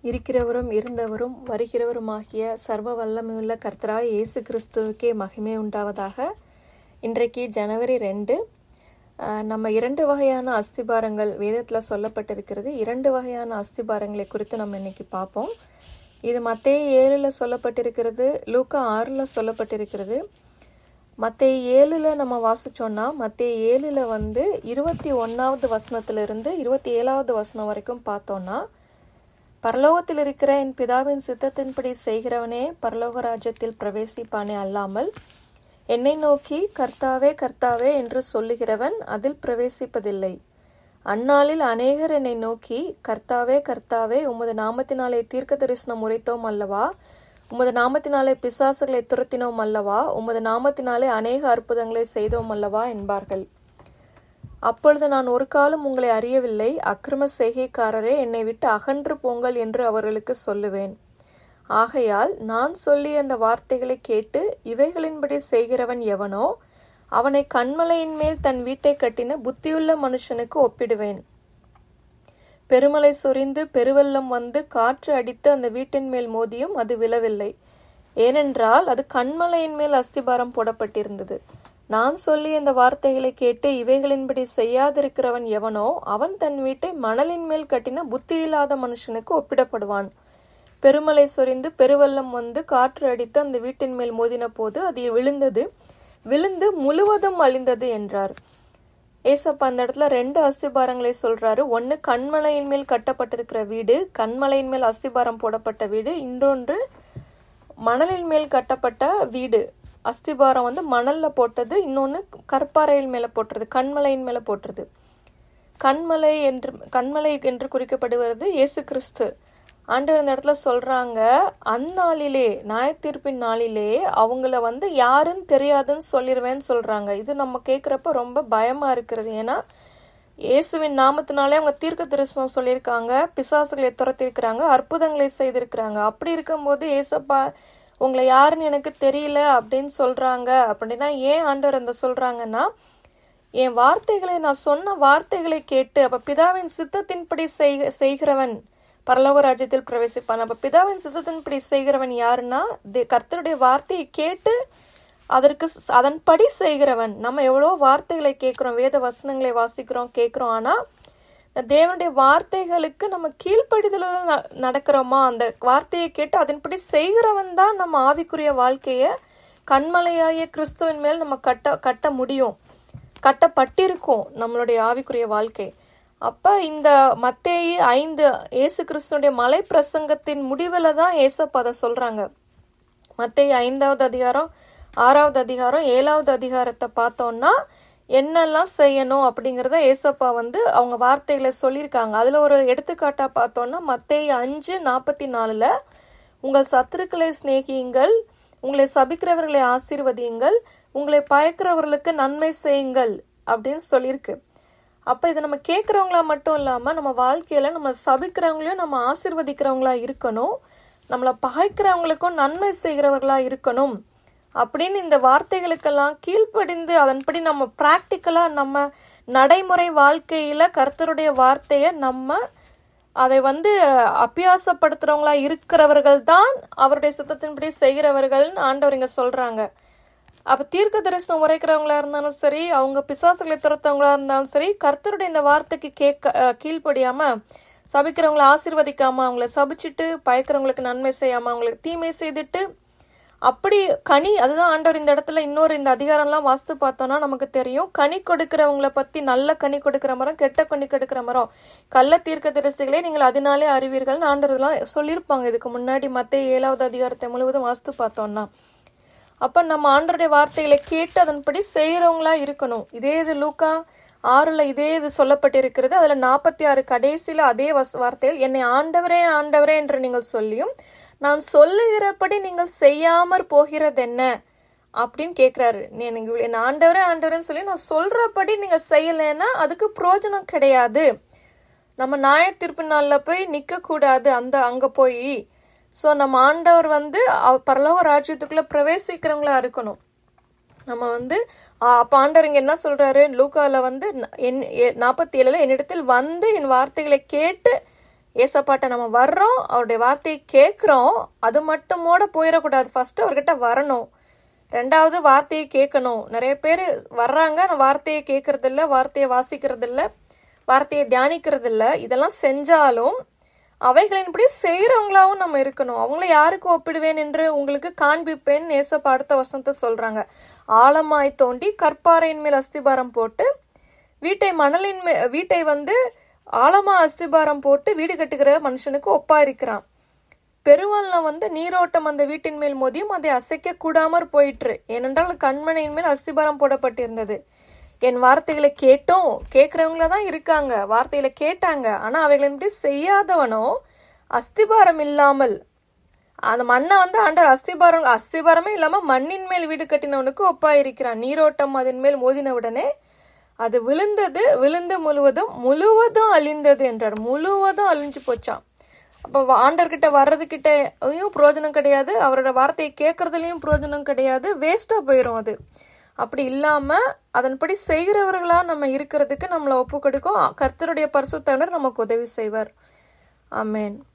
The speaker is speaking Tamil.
இருக்கிறவரும் இருந்தவரும் வருகிறவருமாகிய சர்வ வல்லமையுள்ள கர்த்தராய் இயேசு கிறிஸ்துவுக்கே மகிமை உண்டாவதாக இன்றைக்கு ஜனவரி ரெண்டு ஆஹ், நம்ம இரண்டு வகையான அஸ்திபாரங்கள் வேதத்தில் சொல்லப்பட்டிருக்கிறது இரண்டு வகையான அஸ்திபாரங்களை குறித்து நம்ம இன்னைக்கு பார்ப்போம் இது மத்தேயு ஏழில் சொல்லப்பட்டிருக்கிறது லூக்கா ஆறில் சொல்லப்பட்டிருக்கிறது மத்தேயு ஏழில் நம்ம வாசிச்சோம்னா மத்தேயு ஏழில் வந்து இருபத்தி ஒன்றாவது வசனத்திலிருந்து இருபத்தி ஏழாவது வசனம் வரைக்கும் பார்த்தோம்னா பரலோகத்தில் இருக்கிற என் பிதாவின் சித்தத்தின்படி செய்கிறவனே பரலோக ராஜ்யத்தில் பிரவேசிப்பானே அல்லாமல் என்னை நோக்கி கர்த்தாவே கர்த்தாவே என்று சொல்லுகிறவன் அதில் பிரவேசிப்பதில்லை அந்நாளில் அநேகர் என்னை நோக்கி கர்த்தாவே கர்த்தாவே உமது நாமத்தினாலே தீர்க்க தரிசனம் உரைத்தோம் அல்லவா உமது நாமத்தினாலே பிசாசுகளை துரத்தினோம் அல்லவா உமது நாமத்தினாலே அநேக அற்புதங்களை செய்தோம் அல்லவா என்பார்கள் அப்பொழுது நான் ஒரு காலம் உங்களை அறியவில்லை அக்கிரம செய்கைக்காரரே என்னை விட்டு அகன்று போங்கள் என்று அவர்களுக்கு சொல்லுவேன் ஆகையால் நான் சொல்லிய அந்த வார்த்தைகளை கேட்டு இவைகளின்படி செய்கிறவன் எவனோ அவனை கண்மலையின் மேல் தன் வீட்டை கட்டின புத்தியுள்ள மனுஷனுக்கு ஒப்பிடுவேன் பெருமலை சொரிந்து பெருவெள்ளம் வந்து காற்று அடித்து அந்த வீட்டின் மேல் மோதியும் அது விழவில்லை ஏனென்றால் அது கண்மலையின் மேல் அஸ்திபாரம் போடப்பட்டிருந்தது நான் சொல்லி இந்த வார்த்தைகளை கேட்டு இவைகளின்படி செய்யாதிருக்கிறவன் எவனோ அவன் தன் வீட்டை மணலின் மேல் கட்டின புத்தியில்லாத மனுஷனுக்கு ஒப்பிடப்படுவான் பெருமலை சொரிந்து பெருவெள்ளம் வந்து காற்று அடித்து அந்த வீட்டின் மேல் மோதின போது அது விழுந்தது விழுந்து முழுவதும் அழிந்தது என்றார் ஏசப்பா அந்த இடத்துல ரெண்டு அஸ்திபாரங்களை சொல்றாரு ஒன்னு கண்மலையின் மேல் கட்டப்பட்டிருக்கிற வீடு கண்மலையின் மேல் அஸ்திபாரம் போடப்பட்ட வீடு இன்னொன்று மணலின் மேல் கட்டப்பட்ட வீடு அஸ்திபாரம் வந்து மணல்ல போட்டது இன்னொன்னு கற்பாறையின் மேல போட்டுறது கண்மலையின் மேல போட்டுறது கண்மலை என்று கண்மலை என்று குறிக்கப்படுவது இயேசு கிறிஸ்து ஆண்டவர் இந்த இடத்துல சொல்றாங்க அந்நாளிலே நியாயத்தீர்ப்பின் நாளிலே அவங்கள வந்து யாருன்னு தெரியாதுன்னு சொல்லிடுவேன்னு சொல்றாங்க இது நம்ம கேட்குறப்ப ரொம்ப பயமா இருக்கிறது ஏன்னா இயேசுவின் நாமத்தினாலே அவங்க தீர்க்க தரிசனம் சொல்லியிருக்காங்க பிசாசுகளை துரத்திருக்கிறாங்க அற்புதங்களை செய்திருக்கிறாங்க அப்படி இருக்கும்போது ஏசப்பா உங்களை யாருன்னு எனக்கு தெரியல அப்படின்னு சொல்றாங்க அப்படின்னா ஏன் ஆண்டவர் அந்த சொல்றாங்கன்னா என் வார்த்தைகளை நான் சொன்ன வார்த்தைகளை கேட்டு அப்ப பிதாவின் சித்தத்தின்படி செய் செய்கிறவன் பரலோக ராஜ்யத்தில் பிரவேசிப்பான் அப்ப பிதாவின் சித்தத்தின்படி செய்கிறவன் யாருன்னா தே- கர்த்தருடைய வார்த்தையை கேட்டு அதற்கு ஸ்- அதன்படி செய்கிறவன் நம்ம எவ்வளோ வார்த்தைகளை கேட்கிறோம் வேத வசனங்களை வாசிக்கிறோம் கேட்கிறோம் ஆனா இந்த தேவனுடைய வார்த்தைகளுக்கு நம்ம கீழ்ப்படிதல ந- நடக்கிறோமா அந்த வார்த்தையை கேட்டு அதன்படி செய்கிறவன் தான் நம்ம ஆவிக்குரிய வாழ்க்கைய கண்மலையாய கிறிஸ்துவின் மேல் நம்ம கட்ட கட்ட முடியும் கட்டப்பட்டிருக்கும் நம்மளுடைய ஆவிக்குரிய வாழ்க்கை அப்ப இந்த மத்தேயு ஐந்து இயேசு கிறிஸ்துனுடைய மலை பிரசங்கத்தின் முடிவுல தான் ஏசப்பா அதை சொல்றாங்க மத்தேயு ஐந்தாவது அதிகாரம் ஆறாவது அதிகாரம் ஏழாவது அதிகாரத்தை பார்த்தோம்னா என்னெல்லாம் செய்யணும் அப்படிங்கிறத ஏசப்பா வந்து அவங்க வார்த்தைகளை சொல்லியிருக்காங்க அதுல ஒரு எடுத்துக்காட்டா பார்த்தோம்னா மத்தேயு அஞ்சு நாற்பத்தி நாலுல உங்கள் சத்துருக்களை சிநேகியுங்கள் உங்களை சபிக்கிறவர்களை ஆசீர்வதியுங்கள் உங்களை பயக்கிறவர்களுக்கு நன்மை செய்யுங்கள் அப்படின்னு சொல்லியிருக்கு அப்ப இதை நம்ம கேட்கறவங்களா மட்டும் இல்லாம நம்ம வாழ்க்கையில நம்ம சபிக்கிறவங்களையும் நம்ம ஆசீர்வதிக்கிறவங்களா இருக்கணும் நம்மளை பகைக்கிறவங்களுக்கும் நன்மை செய்கிறவர்களா இருக்கணும் அப்படின்னு இந்த வார்த்தைகளுக்கெல்லாம் கீழ்ப்படிந்து அதன்படி நம்ம பிராக்டிக்கலா நம்ம நடைமுறை வாழ்க்கையில கர்த்தருடைய வார்த்தையை நம்ம அதை வந்து அபியாசப்படுத்துறவங்களா இருக்கிறவர்கள் தான் அவருடைய சித்தத்தின்படி செய்கிறவர்கள்னு ஆண்டவர் இங்க சொல்றாங்க அப்ப தீர்க்க தரிசனம் உரைக்கிறவங்களா இருந்தாலும் சரி அவங்க பிசாசுகளை துரத்தவங்களா இருந்தாலும் சரி கர்த்தருடைய இந்த வார்த்தைக்கு கேட்க அஹ், கீழ்ப்படியாம சபிக்கிறவங்களை ஆசீர்வதிக்காம அவங்கள சபிச்சுட்டு பயக்கிறவங்களுக்கு நன்மை செய்யாம அவங்களுக்கு தீமை செய்துட்டு அப்படி கனி அதுதான் ஆண்டவர் இந்த இடத்துல இன்னொரு இந்த அதிகாரம்லாம் வாஸ்து பார்த்தோம்னா நமக்கு தெரியும் கனி கொடுக்கிறவங்கள பத்தி நல்ல கனி கொடுக்கிற மரம் கெட்ட கனி கொடுக்கிற மரம் கள்ள தீர்க்க தரிசிகளே நீங்கள் அதனாலே அறிவீர்கள்னு ஆண்டவர்லாம் சொல்லியிருப்பாங்க இதுக்கு முன்னாடி மத்திய ஏழாவது அதிகாரத்தை முழுவதும் வாஸ்து பார்த்தோம்னா அப்ப நம்ம ஆண்டருடைய வார்த்தைகளை கேட்டு அதன்படி செய்யறவங்களா இருக்கணும் இதே இது லூக்கா ஆறுல இதே இது சொல்லப்பட்டிருக்கிறது அதுல நாற்பத்தி ஆறு கடைசியில அதே வஸ் வார்த்தைகள் என்னை ஆண்டவரே ஆண்டவரே என்று நீங்கள் சொல்லியும் நான் சொல்லுகிறபடி நீங்கள் செய்யாமற் போகிறது என்ன அப்படின்னு கேக்குறாரு நீ எனக்கு இவ்வளவு- என்ன ஆண்டவரே ஆண்டவரேன்னு சொல்லி நான் சொல்றபடி நீங்க செய்யலைன்னா அதுக்கு பிரயோஜனம் கிடையாது நம்ம நியாய தீர்ப்பு நாள்ல போய் நிக்க கூடாது அந்த அங்க போய் சோ நம்ம ஆண்டவர் வந்து அவ- பரலோக ராஜ்யத்துக்குள்ள பிரவேசிக்கிறவங்களா இருக்கணும் நம்ம வந்து ஆ, அப்ப ஆண்டவர் இங்க என்ன சொல்றாரு லூக்கால வந்து ந- என் நாற்பத்தி ஏழுல என்னிடத்தில் வந்து என் வார்த்தைகளை கேட்டு ஏசப்பாட்ட நம்ம வர்றோம் அவருடைய வார்த்தையை கேட்குறோம் அது மட்டுமோட போயிடக்கூடாது ஃபர்ஸ்ட் அவர்கிட்ட வரணும் ரெண்டாவது வார்த்தையை கேட்கணும் நிறைய பேர் வர்றாங்க ஆனால் வார்த்தையை கேட்கறது இல்ல வார்த்தையை வாசிக்கிறது இல்ல வார்த்தையை தியானிக்கிறது இல்ல இதெல்லாம் செஞ்சாலும் அவைகளின்படி செய்யறவங்களாவும் நம்ம இருக்கணும் அவங்கள யாருக்கு ஒப்பிடுவேன் என்று உங்களுக்கு காண்பிப்பேன் ஏசப்பா அடுத்த வசனத்தை சொல்றாங்க ஆழமாய் தோண்டி கற்பாறையின் மேல் அஸ்திபாரம் போட்டு வீட்டை மணலின் மே வீட்டை வந்து ஆழமா அஸ்திபாரம் போட்டு வீடு கட்டுகிற மனுஷனுக்கு ஒப்பா இருக்கிறான் பெருவெள்ளம் வந்து நீரோட்டம் அந்த வீட்டின் மேல் மோதியும் அதை அசைக்க கூடாமற் போயிற்று ஏனென்றால் கண்மனையின் மேல் அஸ்திபாரம் போடப்பட்டிருந்தது என் வார்த்தைகளை கேட்டும் கேட்கறவங்கள தான் இருக்காங்க வார்த்தைகளை கேட்டாங்க ஆனா அவைகளின்படி செய்யாதவனோ அஸ்திபாரம் இல்லாமல் அந்த மண்ணை வந்து ஆண்டவர் அஸ்திபாரம் அஸ்திபாரமே இல்லாம மண்ணின் மேல் வீடு கட்டினவனுக்கு ஒப்பா இருக்கிறான் நீரோட்டம் அதன் மேல் மோதின உடனே அது விழுந்தது விழுந்து முழுவதும் முழுவதும் அழிந்தது என்றார் முழுவதும் அழிஞ்சு போச்சான் அப்போ ஆண்டர்கிட்ட வர்றதுக்கிட்ட பிரயோஜனம் கிடையாது அவரோட வார்த்தையை கேட்கறதுலயும் பிரயோஜனம் கிடையாது வேஸ்டா போயிடும் அது அப்படி இல்லாம அதன்படி செய்கிறவர்களா நம்ம இருக்கிறதுக்கு நம்மளை ஒப்பு கொடுக்கும் கர்த்தருடைய பரிசுத்தவர் நமக்கு உதவி செய்வார் ஆமேன்